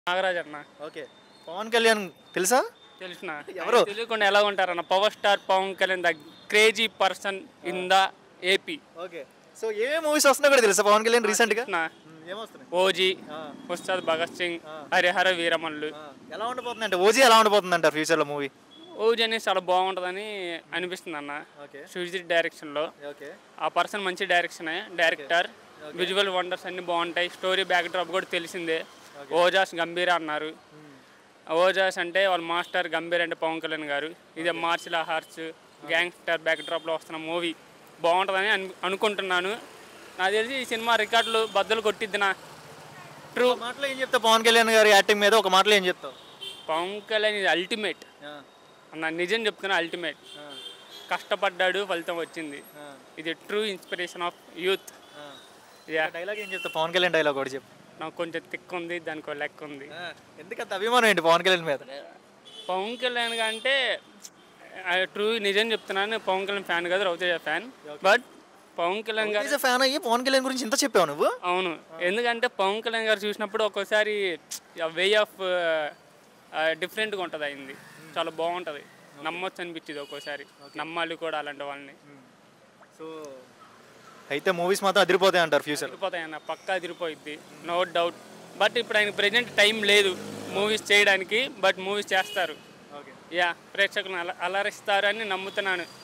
నాగరాజ్ అన్న ఓకే పవన్ కళ్యాణ్ తెలుసా తెలిసిన ఎవరు? తెలియకుండా ఎలా ఉంటారన్న power star Pawan Kalyan the crazy person in the AP okay so ఏ మూవీస్ వస్తున్నా కూడా తెలుసా పవన్ కళ్యాణ్ రీసెంట్గా ఏమొస్తున్నాయి ఓజీ ఆ. ఉస్తాద్ భగత్ సింగ్ హరిహర వీరమల్లు ఎలా ఉండబోతుంది అంటే ఓజీ ఎలా ఉండబోతుంది అంటారు ఫ్యూచర్లో మూవీ ఓజీ అనేది చాలా బాగుంటుందని అనిపిస్తుంది అన్న ఓకే సుజిత్ డైరెక్షన్లో ఓకే ఆ పర్సన్ మంచి డైరెక్షనే డైరెక్టర్ విజువల్ వండర్స్ అన్ని బాగుంటాయి స్టోరీ బ్యాక్ డ్రాప్ కూడా తెలిసిందే ఓజాస్ గంభీర అన్నారు ఓజాస్ అంటే వాళ్ళ మాస్టర్ గంభీర్ అంటే పవన్ కళ్యాణ్ గారు ఇదే మార్షల్ హార్ట్స్ గ్యాంగ్స్టర్ బ్యాక్ డ్రాప్లో వస్తున్న మూవీ బాగుంటుందని అను అనుకుంటున్నాను నాకు తెలిసి ఈ సినిమా రికార్డులు బద్దలు కొట్టిద్ది నా ట్రూ ఒక మాటలో ఏం చెప్తావు పవన్ కళ్యాణ్ గారి యాక్టింగ్ మీద ఒక మాటలో ఏం చెప్తావు పవన్ కళ్యాణ్ ఇది అల్టిమేట్ అన్న నిజం చెప్తున్నా అల్టిమేట్ కష్టపడ్డాడు ఫలితం వచ్చింది ఇది true inspiration of youth yeah dialogue ఏం చెప్తావు పవన్ కళ్యాణ్ డైలాగ్ ఒకటి చెప్పు నాకు కొంచెం తిక్కు ఉంది దానికి ఒక లెక్క ఉంది ఎందుకంత అభిమానం ఏంటి పవన్ కళ్యాణ్ మీద పవన్ కళ్యాణ్ అంటే ట్రూ నిజం చెప్తున్నాను పవన్ కళ్యాణ్ ఫ్యాన్ కాదు రవితేజ ఫ్యాన్ బట్ పవన్ కళ్యాణ్ గారు ఫ్యాన్ అయ్యి పవన్ కళ్యాణ్ గురించి ఇంత చెప్పావు నువ్వు అవును ఎందుకంటే పవన్ కళ్యాణ్ గారు చూసినప్పుడు ఒక్కోసారి వే ఆఫ్ డిఫరెంట్గా ఉంటుంది అయింది చాలా బాగుంటుంది నమ్మొచ్చు అనిపించింది ఒక్కోసారి నమ్మాలి కూడా అలాంటి వాళ్ళని సో అయితే మూవీస్ మాత్రం అదిరిపోతాయి అంటారు ఫ్యూచర్ తిరిగిపోతాయి అన్న పక్కా తిరిగిపోయిద్ది నో డౌట్ బట్ ఇప్పుడు ఆయన ప్రజెంట్ టైం లేదు మూవీస్ చేయడానికి బట్ మూవీస్ చేస్తారు ఓకే యా ప్రేక్షకులను అల అలరిస్తారని నమ్ముతున్నాను